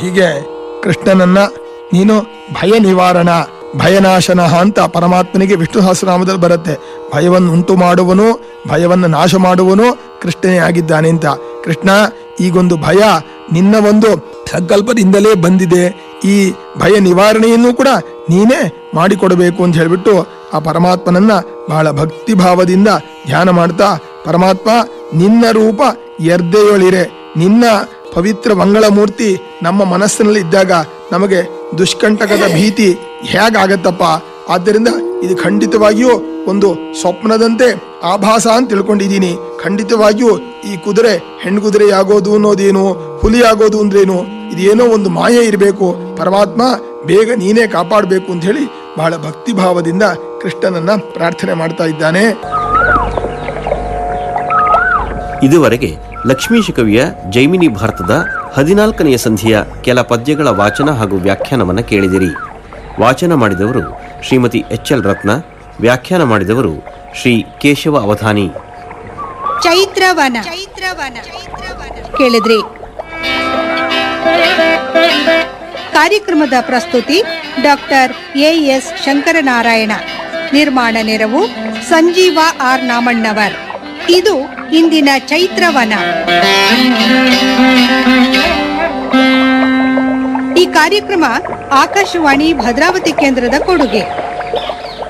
ಹೀಗೆ ಕೃಷ್ಣನನ್ನ ನೀನು ಭಯ ನಿವಾರಣ ಭಯನಾಶನ ಅಂತ ಪರಮಾತ್ಮನಿಗೆ ವಿಷ್ಣು ಸಹಸ್ರನಾಮದಲ್ಲಿ ಬರುತ್ತೆ ಭಯವನ್ನು ಉಂಟು ಮಾಡುವನು ಭಯವನ್ನು ನಾಶ ಮಾಡುವನು ಕೃಷ್ಣನೇ ಆಗಿದ್ದಾನೆ ಅಂತ ಕೃಷ್ಣ ಈಗೊಂದು ಭಯ ನಿನ್ನ ಒಂದು ಸಂಕಲ್ಪದಿಂದಲೇ ಬಂದಿದೆ ಈ ಭಯ ನಿವಾರಣೆಯನ್ನು ಕೂಡ ನೀನೇ ಮಾಡಿಕೊಡಬೇಕು ಅಂತ ಹೇಳ್ಬಿಟ್ಟು ಆ ಪರಮಾತ್ಮನನ್ನ ಬಹಳ ಭಕ್ತಿ ಭಾವದಿಂದ ಧ್ಯಾನ ಮಾಡ್ತಾ ಪರಮಾತ್ಮ ನಿನ್ನ ರೂಪ ಎರ್ದೆಯೊಳಿರೆ ನಿನ್ನ ಪವಿತ್ರ ಮಂಗಳ ಮೂರ್ತಿ ನಮ್ಮ ಮನಸ್ಸಿನಲ್ಲಿ ಇದ್ದಾಗ ನಮಗೆ ದುಷ್ಕಂಟಕದ ಭೀತಿ ಹೇಗಾಗತ್ತಪ್ಪ ಆದ್ದರಿಂದ ಇದು ಖಂಡಿತವಾಗಿಯೂ ಒಂದು ಸ್ವಪ್ನದಂತೆ ಆಭಾಸ ಅಂತ ತಿಳ್ಕೊಂಡಿದ್ದೀನಿ ಖಂಡಿತವಾಗಿಯೂ ಈ ಕುದುರೆ ಹೆಣ್ಗುದುರೆ ಆಗೋದು ಅನ್ನೋದೇನು ಹುಲಿ ಆಗೋದು ಅಂದ್ರೇನು ಇದೇನೋ ಒಂದು ಮಾಯೆ ಇರಬೇಕು ಪರಮಾತ್ಮ ಬೇಗ ನೀನೇ ಕಾಪಾಡಬೇಕು ಅಂತ ಹೇಳಿ ಬಹಳ ಭಕ್ತಿ ಭಾವದಿಂದ ಕೃಷ್ಣನನ್ನ ಪ್ರಾರ್ಥನೆ ಮಾಡ್ತಾ ಇದ್ದಾನೆ ಇದುವರೆಗೆ ಲಕ್ಷ್ಮೀಶ ಕವಿಯ ಜೈಮಿನಿ ಭಾರತದ ಹದಿನಾಲ್ಕನೆಯ ಸಂಧಿಯ ಕೆಲ ಪದ್ಯಗಳ ವಾಚನ ಹಾಗೂ ವ್ಯಾಖ್ಯಾನವನ್ನು ಕೇಳಿದಿರಿ ವಾಚನ ಮಾಡಿದವರು ಶ್ರೀಮತಿ ಎಚ್ ಎಲ್ ರತ್ನ ವ್ಯಾಖ್ಯಾನ ಮಾಡಿದವರು ಶ್ರೀ ಕೇಶವ ಅವಧಾನಿ ಚೈತ್ರವನ ಚೈತ್ರವನ ಕೇಳಿದ್ರಿ ಕಾರ್ಯಕ್ರಮದ ಪ್ರಸ್ತುತಿ ಡಾಕ್ಟರ್ ಎ ಎಸ್ ಶಂಕರನಾರಾಯಣ ನಿರ್ಮಾಣ ನೆರವು ಸಂಜೀವ ಆರ್ ನಾಮಣ್ಣವರ್ ಇದು ಇಂದಿನ ಚೈತ್ರವನ ಈ ಕಾರ್ಯಕ್ರಮ ಆಕಾಶವಾಣಿ ಭದ್ರಾವತಿ ಕೇಂದ್ರದ ಕೊಡುಗೆ